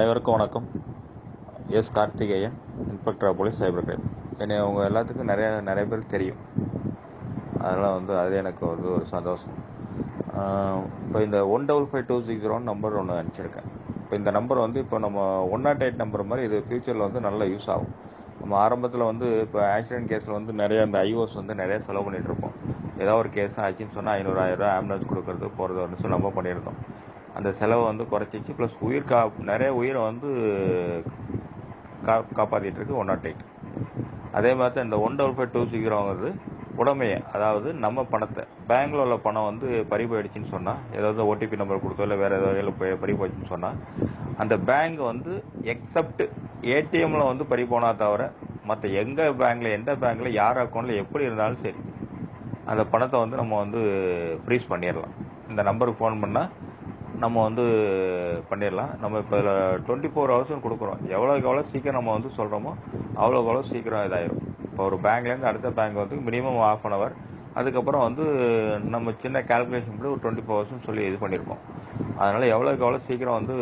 அனைவருக்கும் வணக்கம் S Karthikeyan inspector of police cyber crime என்னை அவங்க எல்லாத்துக்கும் நிறைய நிறைய பேர் தெரியும் அதெல்லாம் வந்து அது எனக்கு வந்து ஒரு சந்தோஷம் இப்போ இந்த one double five two six ஜீரோன்னு நம்பர் ஒன்று அனுப்பிச்சிருக்கேன் இப்போ இந்த நம்பர் வந்து இப்போ நம்ம ஒன் நாட் எயிட் நம்பர் மாதிரி இது ஃபியூச்சரில் வந்து நல்லா யூஸ் ஆகும் நம்ம ஆரம்பத்தில் வந்து இப்போ ஆக்சிடென்ட் கேஸில் வந்து நிறைய அந்த ஐஓஸ் வந்து நிறைய செலவு பண்ணிட்டு இருப்போம் ஏதாவது ஒரு கேஸ் ஆச்சுன்னு சொன்னால் ஐநூறு ஆயிரம் ரூபாய் ஆம்புலன்ஸ் கொடுக்கறது போகிறது ஒன்று சொல்லி நம்ம பண்ணியிருந்தோம் அந்த செலவை வந்து குறைச்சிச்சு ப்ளஸ் உயிர் கா நிறைய உயிரை வந்து கா காப்பாற்றிட்டு இருக்கு ஒன் நாட் எயிட் அதே மாதிரி தான் இந்த ஒன் டபுள் ஃபைவ் டூ சிக்ஸ்ங்கிறது உடமையை அதாவது நம்ம பணத்தை பேங்க்ல உள்ள பணம் வந்து பறி போயிடுச்சுன்னு சொன்னால் ஏதாவது ஓடிபி நம்பர் கொடுத்தோ இல்லை வேற ஏதாவது போய் பறி போச்சுன்னு சொன்னால் அந்த பேங்க் வந்து எக்ஸப்ட் ஏடிஎம்ல வந்து பறி போனா தவிர மற்ற எங்க பேங்க்ல எந்த பேங்க்ல யார் அக்கௌண்ட்ல எப்படி இருந்தாலும் சரி அந்த பணத்தை வந்து நம்ம வந்து ஃப்ரீஸ் பண்ணிடலாம் இந்த நம்பருக்கு ஃபோன் பண்ணால் நம்ம வந்து பண்ணிடலாம் நம்ம இப்போ இதில் டுவெண்ட்டி ஃபோர் ஹவர்ஸ்னு கொடுக்குறோம் எவ்வளோக்கு எவ்வளோ சீக்கிரம் நம்ம வந்து சொல்கிறோமோ அவ்வளோக்கு எவ்வளோ சீக்கிரம் இதாயிரும் இப்போ ஒரு பேங்க்லேருந்து அடுத்த பேங்க் வந்து மினிமம் ஆஃப் அன் ஹவர் அதுக்கப்புறம் வந்து நம்ம சின்ன கால்குலேஷன் படி ஒரு டுவெண்ட்டி ஃபோர் ஹவர்ஸ்னு சொல்லி இது பண்ணியிருக்கோம் அதனால் எவ்வளோக்கு எவ்வளோ சீக்கிரம் வந்து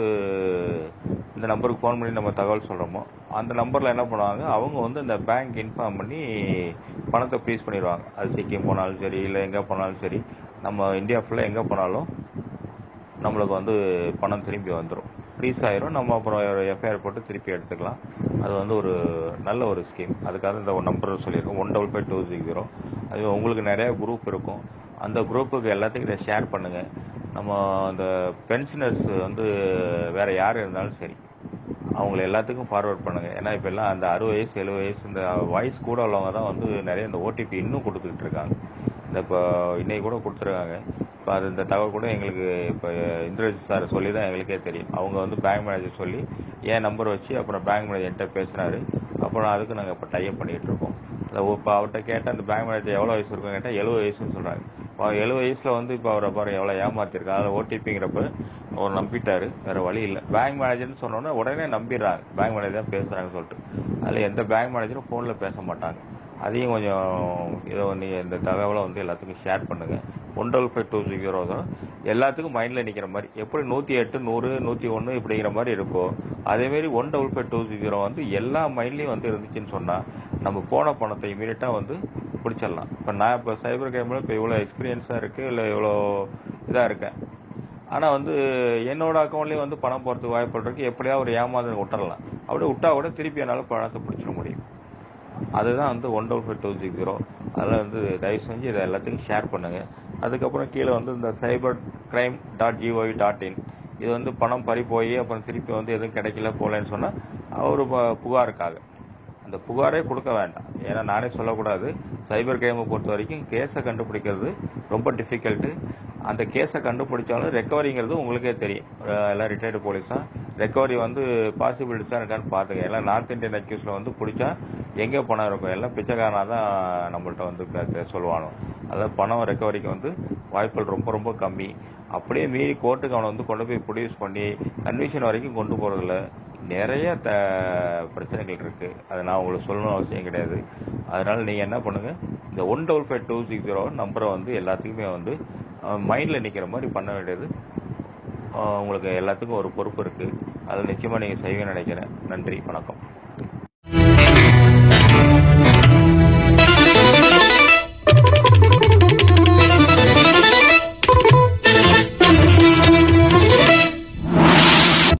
இந்த நம்பருக்கு ஃபோன் பண்ணி நம்ம தகவல் சொல்கிறோமோ அந்த நம்பரில் என்ன பண்ணுவாங்க அவங்க வந்து இந்த பேங்க் இன்ஃபார்ம் பண்ணி பணத்தை ஃப்ரீஸ் பண்ணிடுவாங்க அது சிக்கிம் போனாலும் சரி இல்லை எங்கே போனாலும் சரி நம்ம இந்தியா ஃபுல்லாக எங்கே போனாலும் நம்மளுக்கு வந்து பணம் திரும்பி வந்துடும் ஃப்ரீஸ் ஆயிரும் நம்ம அப்புறம் எஃப்ஐஆர் போட்டு திருப்பி எடுத்துக்கலாம் அது வந்து ஒரு நல்ல ஒரு ஸ்கீம் அதுக்காக இந்த நம்பர் சொல்லியிருக்கோம் one double five two six zero அது உங்களுக்கு நிறைய குரூப் இருக்கும் அந்த குரூப்புக்கு எல்லாத்துக்கும் இதை ஷேர் பண்ணுங்க நம்ம அந்த பென்ஷனர்ஸ் வந்து வேற யார் இருந்தாலும் சரி அவங்கள எல்லாத்துக்கும் ஃபார்வர்ட் பண்ணுங்க ஏன்னா இப்போ எல்லாம் அந்த அறுபது வயசு எழுபது வயசு இந்த வயசு கூட உள்ளவங்க தான் வந்து நிறைய இந்த ஓடிபி இன்னும் கொடுத்துக்கிட்டு இருக்காங்க இந்த இப்போ இன்னைக்கு கூட கொடுத்துருக்காங்க இப்போ அது இந்த தகவல் கூட எங்களுக்கு இப்போ இந்திரஜித் சார் சொல்லி தான் எங்களுக்கே தெரியும் அவங்க வந்து பேங்க் மேனேஜர் சொல்லி என் நம்பர் வச்சு அப்புறம் பேங்க் மேனேஜர் என்கிட்ட பேசினாரு அப்புறம் அதுக்கு நாங்கள் இப்போ டைப் பண்ணிட்டு இருக்கோம் இப்போ அவர்கிட்ட கேட்டால் அந்த பேங்க் மேனேஜர் எவ்வளோ வயசு இருக்கும் கேட்டால் எழுபது வயசுன்னு சொல்கிறாங்க இப்போ எழுபது வயசில் வந்து இப்போ அவரை பாருங்க எவ்வளோ ஏமாத்திருக்காங்க அதில் ஓடிபிங்கிறப்ப அவர் நம்பிட்டாரு வேற வழி இல்லை பேங்க் மேனேஜர்னு சொன்னோன்னே உடனே நம்பிடுறாங்க பேங்க் மேனேஜர் தான் பேசுறாங்கன்னு சொல்லிட்டு அதில் எந்த பேங்க் மேனேஜரும் ஃபோனில் பேச மாட்டாங்க அதையும் கொஞ்சம் இதை நீங்கள் இந்த தகவலை வந்து எல்லாத்துக்கும் ஷேர் பண்ணுங்க one double five two six zero தான் எல்லாத்துக்கும் மைண்டில் நிற்கிற மாதிரி எப்படி நூற்றி எட்டு நூறு நூற்றி ஒன்று இப்படிங்கிற மாதிரி இருக்கோ அதேமாரி one double five two six zero வந்து எல்லா மைண்ட்லையும் வந்து இருந்துச்சுன்னு சொன்னால் நம்ம போன பணத்தை இமீடியட்டாக வந்து பிடிச்சிடலாம் இப்போ நான் இப்போ சைபர் கிரைமில் இப்போ இவ்வளோ எக்ஸ்பீரியன்ஸாக இருக்குது இல்லை இவ்வளோ இதாக இருக்கேன் ஆனால் வந்து என்னோட அக்கௌண்ட்லேயும் வந்து பணம் போகிறதுக்கு வாய்ப்பு இருக்கு எப்படியா ஒரு ஏமாந்து விட்டுறலாம் அப்படியே விட்டா கூட திருப்பி என்னால் பணத்தை பிடிச்சிட முடியும் அதுதான் வந்து one double five two six zero அதில் வந்து தயவு செஞ்சு இதை எல்லாத்துக்கும் ஷேர் பண்ணுங்க அதுக்கப்புறம் கீழே வந்து இந்த cyber crime dot G O V dot in இது வந்து பணம் பறி போய் அப்புறம் திருப்பி வந்து எதுவும் கிடைக்கல போகலன்னு சொன்னால் ஒரு புகாருக்காக அந்த புகாரே கொடுக்க வேண்டாம் ஏன்னா நானே சொல்லக்கூடாது சைபர் கிரைமை பொறுத்த வரைக்கும் கேஸை கண்டுபிடிக்கிறது ரொம்ப டிஃபிகல்ட்டு அந்த கேஸை கண்டுபிடிச்சாலும் ரெக்கவரிங்கிறது உங்களுக்கே தெரியும் எல்லாம் ரிட்டையர்டு போலீஸா ரெக்கவரி வந்து பாசிபிலிட்டிஸாக இருக்கான்னு பார்த்துங்க எல்லாம் நார்த் இந்தியன் அக்யூஸில் வந்து பிடிச்சா எங்கே பணம் இருக்கும் எல்லாம் பிச்சைக்காரனாக தான் நம்மள்ட்ட வந்து சொல்லுவானோ அதாவது பணம் ரெக்கவரிக்கு வந்து வாய்ப்புகள் ரொம்ப ரொம்ப கம்மி அப்படியே மீறி கோர்ட்டுக்கு அவனை வந்து கொண்டு போய் ப்ரொடியூஸ் பண்ணி கன்விஷன் வரைக்கும் கொண்டு போகிறதுல நிறைய த பிரச்சனைகள் இருக்கு அதை நான் உங்களுக்கு சொல்லணும் அவசியம் கிடையாது அதனால நீங்கள் என்ன பண்ணுங்க இந்த one double five two six zero நம்பரை வந்து எல்லாத்துக்குமே வந்து மைண்டில் நிற்கிற மாதிரி பண்ண வேண்டியது உங்களுக்கு எல்லாத்துக்கும் ஒரு பொறுப்பு இருக்குது அதை நிச்சயமாக நீங்கள் செய்வேன்னு நினைக்கிறேன் நன்றி வணக்கம்